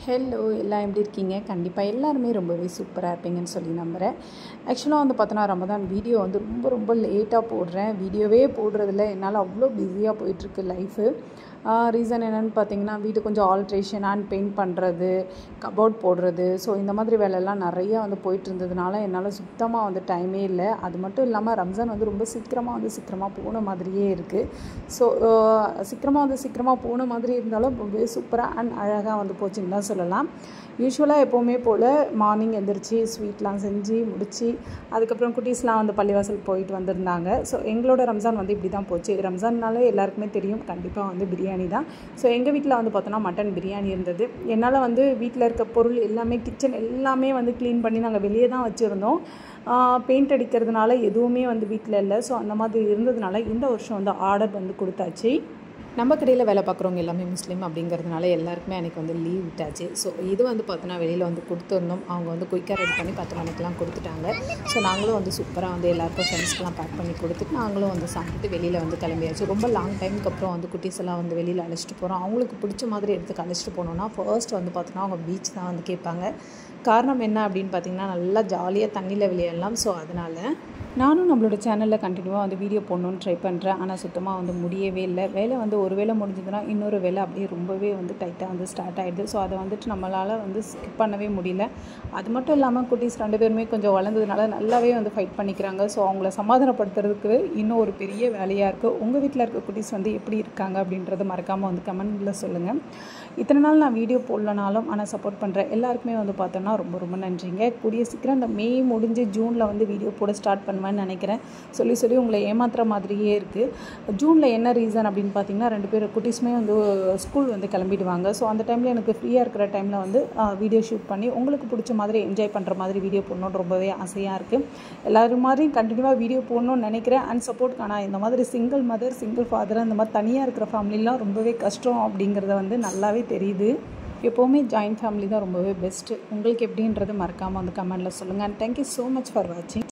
hello எல்லாம் எப்படி இருக்கீங்க கண்டிப்பாக எல்லாருமே ரொம்பவே சூப்பராக இருப்பீங்கன்னு சொல்லி நம்புகிறேன் ஆக்சுவலாக வந்து பார்த்தோன்னா ரமதான் வீடியோ வந்து ரொம்ப ரொம்ப லேட்டாக போடுறேன் வீடியோவே போடுறதில்ல என்னால் அவ்வளோ பிஸியாக போயிட்டுருக்கு லைஃபு ரீசன் என்னென்னு பார்த்தீங்கன்னா வீடு கொஞ்சம் ஆல்ட்ரேஷன் அண்ட் பெயிண்ட் பண்ணுறது கபோர்ட் போடுறது ஸோ இந்த மாதிரி வேலையெல்லாம் நிறையா வந்து போயிட்டு இருந்ததுனால என்னால் சுத்தமாக வந்து டைமே இல்லை அது மட்டும் இல்லாமல் ரம்ஜான் வந்து ரொம்ப சீக்கிரமாக வந்து சீக்கிரமாக போன மாதிரியே இருக்குது ஸோ சீக்கிரமாக வந்து சீக்கிரமாக போன மாதிரி இருந்தாலும் ரொம்பவே சூப்பராக அண்ட் அழகாக வந்து போச்சுன்னு தான் சொல்லலாம் யூஸ்வலாக எப்போவுமே போல் மார்னிங் எந்திரிச்சு ஸ்வீட்லாம் செஞ்சு முடித்து அதுக்கப்புறம் குட்டீஸ்லாம் வந்து பள்ளிவாசல் போயிட்டு வந்திருந்தாங்க ஸோ எங்களோட ரம்ஜான் வந்து இப்படி தான் போச்சு ரம்ஜான்னாலே எல்லாருக்குமே தெரியும் கண்டிப்பாக வந்து பிரியாணி தான் ஸோ எங்கள் வீட்டில் வந்து பார்த்தோன்னா மட்டன் பிரியாணி இருந்தது என்னால் வந்து வீட்டில் இருக்க பொருள் எல்லாமே கிச்சன் எல்லாமே வந்து க்ளீன் பண்ணி நாங்கள் வெளியே தான் வச்சுருந்தோம் பெயிண்ட் அடிக்கிறதுனால எதுவுமே வந்து வீட்டில் இல்லை ஸோ அந்த மாதிரி இருந்ததுனால இந்த வருஷம் வந்து ஆர்டர் வந்து கொடுத்தாச்சு நம்ம கடையில் வேலை பார்க்குறவங்க எல்லாமே முஸ்லீம் அப்படிங்கிறதுனால எல்லாருக்குமே அன்றைக்கி வந்து லீவ் விட்டாச்சு ஸோ இது வந்து பார்த்தோன்னா வெளியில் வந்து கொடுத்துருந்தோம் அவங்க வந்து குயிக்காக ரெடி பண்ணி பத்து மணிக்கெலாம் கொடுத்துட்டாங்க ஸோ நாங்களும் வந்து சூப்பராக வந்து எல்லாருக்கும் ஃப்ரெண்ட்ஸ்க்கெலாம் பேக் பண்ணி கொடுத்துட்டு நாங்களும் வந்து சாப்பிட்டு வெளியில் வந்து கிளம்பியாச்சு ரொம்ப லாங் டைமுக்கு அப்புறம் வந்து குட்டீஸ் எல்லாம் வந்து வெளியில் அழைச்சிட்டு போகிறோம் அவங்களுக்கு பிடிச்ச மாதிரி எடுத்துக்கு அழைச்சிட்டு போனோன்னா ஃபர்ஸ்ட் வந்து பார்த்தோன்னா அவங்க பீச் தான் வந்து கேட்பாங்க காரணம் என்ன அப்படின்னு பார்த்தீங்கன்னா நல்லா ஜாலியாக தண்ணியில் விளையாடலாம் ஸோ அதனால் நானும் நம்மளோட சேனலில் கண்டினியூவாக வந்து வீடியோ போடணுன்னு ட்ரை பண்ணுறேன் ஆனால் சுத்தமாக வந்து முடியவே இல்லை வேலை வந்து ஒரு வேலை முடிஞ்சதுன்னா இன்னொரு வேலை அப்படியே ரொம்பவே வந்து டைட்டாக வந்து ஸ்டார்ட் ஆகிடுது ஸோ அதை வந்துட்டு நம்மளால் வந்து ஸ்கிப் பண்ணவே முடியல அது மட்டும் இல்லாமல் குட்டீஸ் ரெண்டு பேருமே கொஞ்சம் வளர்ந்ததுனால நல்லாவே வந்து ஃபைட் பண்ணிக்கிறாங்க ஸோ அவங்கள சமாதானப்படுத்துறதுக்கு இன்னும் ஒரு பெரிய வேலையாக இருக்குது உங்கள் வீட்டில் இருக்க குட்டீஸ் வந்து எப்படி இருக்காங்க அப்படின்றத மறக்காமல் வந்து கமெண்டில் சொல்லுங்கள் இத்தனை நாள் நான் வீடியோ போடலனாலும் ஆனால் சப்போர்ட் பண்ணுறேன் எல்லாருக்குமே வந்து பார்த்தோன்னா ரொம்ப ரொம்ப நன்றிங்க கூடிய சீக்கிரம் இந்த மே முடிஞ்சு ஜூனில் வந்து வீடியோ போட ஸ்டார்ட் பண்ணுவேன்னு நினைக்கிறேன் சொல்லி சொல்லி உங்களை ஏமாத்துற மாதிரியே இருக்குது ஜூனில் என்ன ரீசன் அப்படின்னு பார்த்தீங்கன்னா ரெண்டு பேர் குட்டீஸுமே வந்து ஸ்கூல் வந்து கிளம்பிடுவாங்க ஸோ அந்த டைமில் எனக்கு ஃப்ரீயாக இருக்கிற டைமில் வந்து வீடியோ ஷூட் பண்ணி உங்களுக்கு பிடிச்ச மாதிரி என்ஜாய் பண்ணுற மாதிரி வீடியோ போடணுன்னு ரொம்பவே ஆசையாக இருக்குது எல்லோரும் மாதிரியும் கண்டினியூவாக வீடியோ போடணும்னு நினைக்கிறேன் அண்ட் சப்போர்ட் ஆனால் இந்த மாதிரி சிங்கிள் மதர் சிங்கிள் ஃபாதர் அந்த மாதிரி தனியாக இருக்கிற ஃபேமிலிலாம் ரொம்பவே கஷ்டம் அப்படிங்கிறத வந்து நல்லாவே தெரியுது எப்போவுமே ஜாயின்ட் ஃபேமிலி தான் ரொம்பவே பெஸ்ட்டு உங்களுக்கு எப்படின்றது மறக்காமல் வந்து கமெண்டில் சொல்லுங்கள் and thank you so much for வாட்சிங்